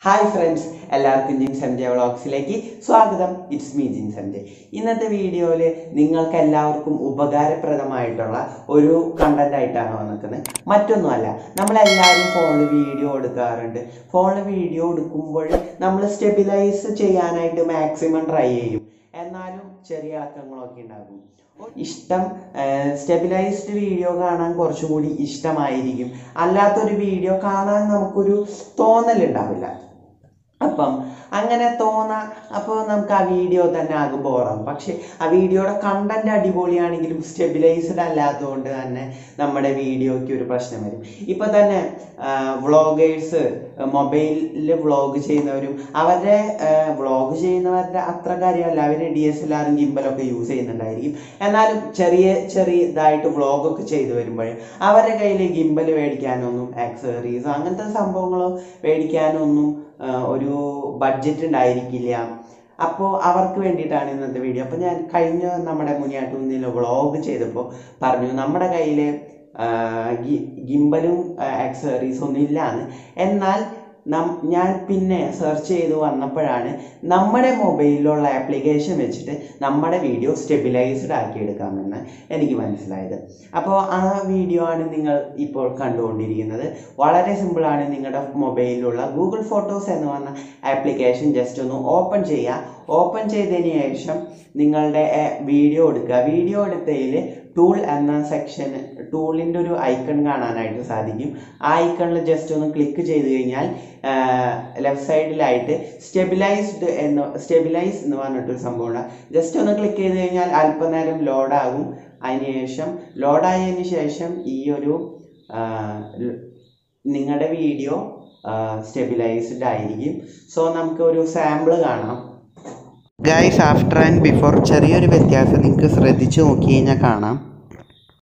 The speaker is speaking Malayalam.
ഹായ് ഫ്രണ്ട്സ് എല്ലാവർക്കും ജിൻസ് എം ജെ വ്ളോഗ്സിലേക്ക് സ്വാഗതം it's me Jins M J ഇന്നത്തെ വീഡിയോയിൽ നിങ്ങൾക്ക് എല്ലാവർക്കും ഉപകാരപ്രദമായിട്ടുള്ള ഒരു കണ്ടന്റ് ആയിട്ടാണ് വന്നിരിക്കുന്നത് മറ്റൊന്നുമല്ല നമ്മളെല്ലാവരും ഫോണിൽ വീഡിയോ എടുക്കാറുണ്ട് ഫോണിൽ വീഡിയോ എടുക്കുമ്പോൾ നമ്മൾ സ്റ്റെബിലൈസ് ചെയ്യാനായിട്ട് മാക്സിമം ട്രൈ ചെയ്യും എന്നാലും ചെറിയ ഇളക്കങ്ങളൊക്കെ ഉണ്ടാകും ഇഷ്ടം സ്റ്റെബിലൈസ്ഡ് വീഡിയോ കാണാൻ കുറച്ചും കൂടി ഇഷ്ടമായിരിക്കും അല്ലാത്തൊരു വീഡിയോ കാണാൻ നമുക്കൊരു തോന്നലുണ്ടാവില്ല അപ്പം അങ്ങനെ തോന്നാ അപ്പോൾ നമുക്ക് ആ വീഡിയോ തന്നെ ആകെ ബോറാവും പക്ഷെ ആ വീഡിയോയുടെ കണ്ടന്റ് അടിപൊളിയാണെങ്കിലും സ്റ്റെബിലൈസ്ഡ് അല്ലാത്തതുകൊണ്ട് തന്നെ നമ്മുടെ വീഡിയോയ്ക്ക് ഒരു പ്രശ്നം വരും ഇപ്പൊ തന്നെ വ്ളോഗേഴ്സ് മൊബൈലിൽ വ്ളോഗ് ചെയ്യുന്നവരും അവരുടെ വ്ളോഗ് ചെയ്യുന്നവരുടെ അത്ര കാര്യമല്ല അവർ ഡി എസ് എൽ ആറും ഗിംബലൊക്കെ യൂസ് ചെയ്യുന്നുണ്ടായിരിക്കും എന്നാലും ചെറിയ ചെറിയതായിട്ട് വ്ളോഗൊക്കെ ചെയ്തു വരുമ്പോൾ അവരുടെ കയ്യിൽ ഗിംബൽ മേടിക്കാനൊന്നും ആക്സസറീസ് അങ്ങനത്തെ സംഭവങ്ങളോ മേടിക്കാനൊന്നും ആ, ഒരു ബഡ്ജറ്റ് ഉണ്ടായിരിക്കില്ല അപ്പോൾ അവർക്ക് വേണ്ടിയിട്ടാണ് ഇന്നത്തെ വീഡിയോ അപ്പോൾ ഞാൻ കഴിഞ്ഞ നമ്മുടെ മുനിയാട്ടുന്നിൽ വ്ളോഗ് ചെയ്തപ്പോൾ പറഞ്ഞു നമ്മുടെ കയ്യിൽ ഗിംബലും ആക്സസറീസ് ഒന്നും ഇല്ലാന്ന് എന്നാൽ നം ഞാൻ പിന്നെ സെർച്ച് ചെയ്ത് വന്നപ്പോഴാണ് നമ്മുടെ മൊബൈലിലുള്ള ആപ്ലിക്കേഷൻ വെച്ചിട്ട് നമ്മുടെ വീഡിയോ സ്റ്റെബിലൈസ്ഡ് ആക്കി എടുക്കാമെന്ന് എനിക്ക് മനസ്സിലായത് അപ്പോൾ ആ വീഡിയോ ആണ് നിങ്ങൾ ഇപ്പോൾ കണ്ടുകൊണ്ടിരിക്കുന്നത് വളരെ സിമ്പിളാണ് നിങ്ങളുടെ മൊബൈലിലുള്ള ഗൂഗിൾ ഫോട്ടോസ് എന്ന് പറഞ്ഞ ആപ്ലിക്കേഷൻ ജസ്റ്റ് ഒന്ന് ഓപ്പൺ ചെയ്യുക ഓപ്പൺ ചെയ്തതിന് ശേഷം നിങ്ങളുടെ വീഡിയോ എടുക്കുക വീഡിയോ എടുത്തതിൽ ടൂൾ എന്ന സെക്ഷൻ ടൂളിൻ്റെ ഒരു ഐക്കൺ കാണാനായിട്ട് സാധിക്കും ആ ഐക്കണിൽ ജസ്റ്റ് ഒന്ന് ക്ലിക്ക് ചെയ്ത് കഴിഞ്ഞാൽ ലെഫ്റ്റ് സൈഡിലായിട്ട് സ്റ്റെബിലൈസ്ഡ് എന്ന് സ്റ്റെബിലൈസ് എന്ന് പറഞ്ഞിട്ടൊരു സംഭവമുണ്ട് ജസ്റ്റ് ഒന്ന് ക്ലിക്ക് ചെയ്ത് കഴിഞ്ഞാൽ അല്പനേരം ലോഡാകും അതിനുശേഷം ലോഡായതിനു ശേഷം ഈ ഒരു നിങ്ങളുടെ വീഡിയോ സ്റ്റെബിലൈസ്ഡ് ആയിരിക്കും സോ നമുക്ക് ഒരു സാമ്പിൾ കാണാം ഗൈസ് ആഫ്റ്റർ ആൻഡ് ബിഫോർ ചെറിയൊരു വ്യത്യാസം നിങ്ങൾക്ക് ശ്രദ്ധിച്ചു നോക്കി കഴിഞ്ഞാൽ കാണാം